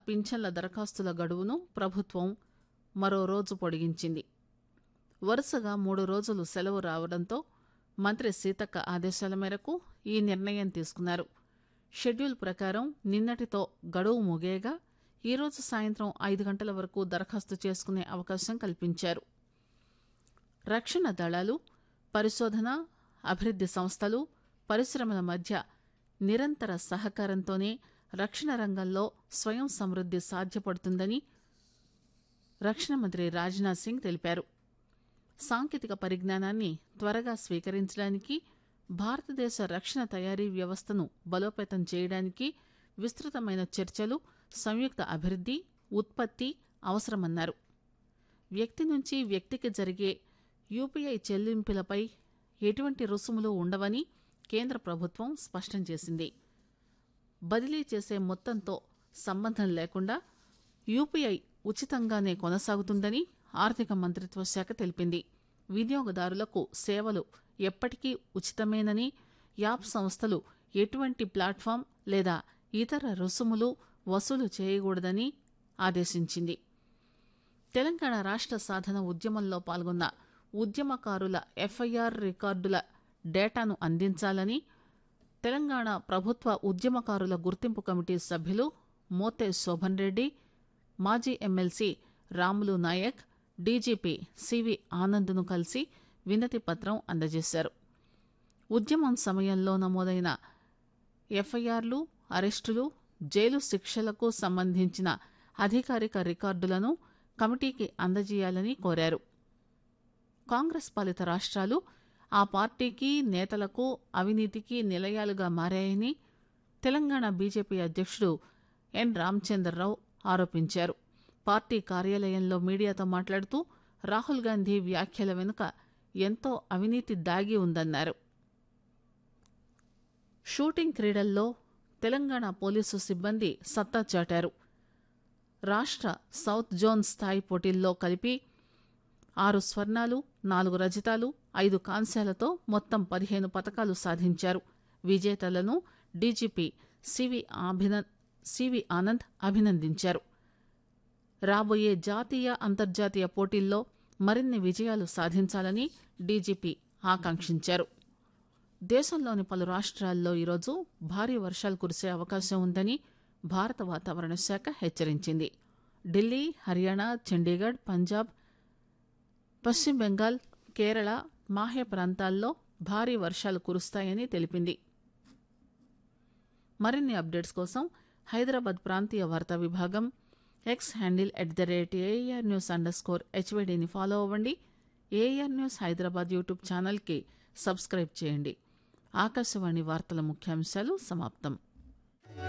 పింఛన్ల దరఖాస్తుల గడువును ప్రభుత్వం మరో రోజు పొడిగించింది వరుసగా మూడు రోజులు సెలవు రావడంతో మంత్రి సీతక్క ఆదేశాల మేరకు ఈ నిర్ణయం తీసుకున్నారు షెడ్యూల్ ప్రకారం నిన్నటితో గడువు ముగియగా ఈరోజు సాయంత్రం ఐదు గంటల వరకు దరఖాస్తు చేసుకునే అవకాశం కల్పించారు రక్షణ దళాలు పరిశోధన అభివృద్ది సంస్థలు పరిశ్రమల మధ్య నిరంతర సహకారంతోనే రక్షణ రంగంలో స్వయం సమృద్ది సాధ్యపడుతుందని రక్షణ మంత్రి రాజ్నాథ్ సింగ్ తెలిపారు సాంకేతిక పరిజ్ఞానాన్ని త్వరగా స్వీకరించడానికి భారతదేశ రక్షణ తయారీ వ్యవస్థను బలోపేతం చేయడానికి విస్తృతమైన చర్చలు సంయుక్త అభివృద్ది ఉత్పత్తి అవసరమన్నారు వ్యక్తి నుంచి వ్యక్తికి జరిగే యూపీఐ చెల్లింపులపై ఎటువంటి రుసుములు ఉండవని కేంద్ర ప్రభుత్వం స్పష్టం చేసింది బదిలీ చేసే మొత్తంతో సంబంధం లేకుండా యూపీఐ ఉచితంగానే కొనసాగుతుందని ఆర్థిక మంత్రిత్వ శాఖ తెలిపింది వినియోగదారులకు సేవలు ఎప్పటికీ ఉచితమేనని యాప్ సంస్థలు ఎటువంటి ప్లాట్ఫామ్ లేదా ఇతర రుసుములు వసూలు చేయకూడదని ఆదేశించింది తెలంగాణ రాష్ట్ర సాధన ఉద్యమంలో పాల్గొన్న ఉద్యమకారుల ఎఫ్ఐఆర్ రికార్డుల డేటాను అందించాలని తెలంగాణ ప్రభుత్వ ఉద్యమకారుల గుర్తింపు కమిటీ సభ్యులు మోతే శోభన్ రెడ్డి మాజీ MLC Ramulu Naik DGP C V ఆనంద్ను కలిసి వినతి పత్రం అందజేశారు ఉద్యమం సమయంలో నమోదైన ఎఫ్ఐఆర్లు అరెస్టులు జైలు శిక్షలకు సంబంధించిన అధికారిక రికార్డులను కమిటీకి అందజేయాలని కోరారు కాంగ్రెస్ పాలిత రాష్ట్రాలు ఆ పార్టీకి నేతలకు అవినీతికి నిలయాలుగా మారాయని తెలంగాణ బీజేపీ అధ్యక్షుడు ఎన్ రామచంద్రరావు ఆరోపించారు పార్టీ కార్యాలయంలో మీడియాతో మాట్లాడుతూ రాహుల్ గాంధీ వ్యాఖ్యల వెనుక ఎంతో అవినీతి దాగి ఉందన్నారు షూటింగ్ క్రీడల్లో తెలంగాణ పోలీసు సిబ్బంది సత్తా చాటారు రాష్ట్ర సౌత్ జోన్ స్థాయి పోటీల్లో కలిపి ఆరు స్వర్ణాలు నాలుగు రజతాలు ఐదు కాంస్యాలతో మొత్తం పదిహేను పతకాలు సాధించారు విజేతలను డీజీపీ సివి అభిన సివి ఆనంద్ అభినందించారు రాబోయే జాతీయ అంతర్జాతీయ పోటీల్లో మరిన్ని విజయాలు సాధించాలని డీజీపీ ఆకాంక్షించారు దేశంలోని పలు రాష్ట్రాల్లో ఈరోజు భారీ వర్షాలు కురిసే అవకాశం ఉందని భారత వాతావరణ శాఖ హెచ్చరించింది ఢిల్లీ హర్యానా చండీగఢ్ పంజాబ్ పశ్చిమ బెంగాల్ కేరళ మాహే ప్రాంతాల్లో భారీ వర్షాలు కురుస్తాయని తెలిపింది మరిన్ని అప్డేట్స్ కోసం హైదరాబాద్ ప్రాంతీయ వార్తా విభాగం X handle at the rate AIR news underscore హెచ్వైడీని ఫాలో అవ్వండి ఏఆర్ న్యూస్ హైదరాబాద్ యూట్యూబ్ ఛానల్కి సబ్స్క్రైబ్ చేయండి ఆకాశవాణి వార్తల ముఖ్యాంశాలు సమాప్తం